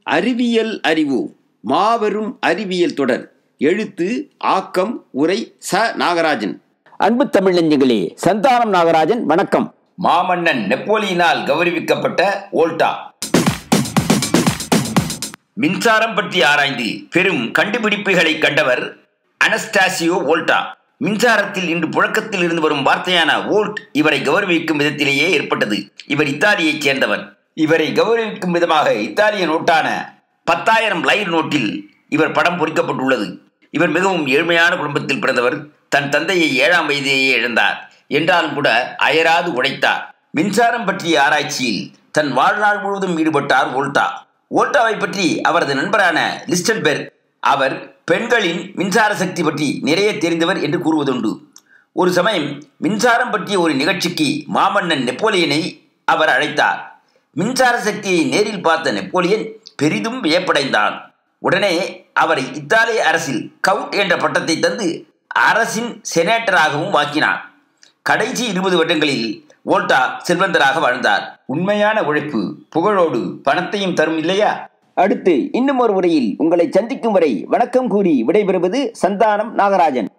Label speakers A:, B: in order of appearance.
A: அறிவியல் அறிவு மாபெரும் அறிவியல் தொடர் எழுத்து ஆக்கம் உரை ச நாகராஜன்
B: அன்பு தமிழ் நெஞ்சங்களே சந்தானம் நாகராஜன் வணக்கம்
C: மாமன்னன் நெப்போலியனால் கௌரவிக்கப்பட்ட வோல்டா மின்சாரம் பற்றி ஆராய்ந்து பெரும் கண்டுபிடிப்புகளை கண்டவர் அனஸ்டாசியோ வோல்டா மின்சாரத்தில் இன்று புழக்கத்தில் இருந்து வரும் வார்த்தையான வோல்ட் இவரை கௌரவிக்கும் விதத்திலேயே ஏற்பட்டது இவர் இத்தாலியைச் சேர்ந்தவர் இவரை கௌரவிக்கும் விதமாக இத்தாலிய நோட்டான பத்தாயிரம் லைர் நோட்டில் இவர் படம் பொறிக்கப்பட்டுள்ளது இவர் மிகவும் ஏழ்மையான குடும்பத்தில் பிறந்தவர் தன் தந்தையை ஏழாம் வயதிலேயே இழந்தார் என்றாலும் கூட அயராது உழைத்தார் மின்சாரம் பற்றிய ஆராய்ச்சியில் தன் வாழ்நாள் முழுவதும் ஈடுபட்டார் வோல்டா வோல்டாவை பற்றி அவரது நண்பரான லிஸ்டன்பெர்க் அவர் பெண்களின் மின்சார சக்தி பற்றி நிறைய தெரிந்தவர் என்று கூறுவதுண்டு ஒரு சமயம் மின்சாரம் பற்றிய ஒரு நிகழ்ச்சிக்கு மாமன்னன் நெப்போலியனை அவர் அழைத்தார் மின்சார சக்தியை நேரில் பார்த்த நெப்போலியன் பெரிதும் வியப்படைந்தான் உடனே அவரை இத்தாலிய அரசில் கவுட் என்ற பட்டத்தை தந்து அரசின் செனேட்டராகவும் வாக்கினார் கடைசி இருபது வருடங்களில் வோல்டா செல்வந்தராக வாழ்ந்தார் உண்மையான உழைப்பு புகழோடு பணத்தையும் தரும் இல்லையா
B: அடுத்து இன்னும் ஒரு உரையில் உங்களை சந்திக்கும் வரை வணக்கம் கூறி விடைபெறுவது சந்தானம் நாகராஜன்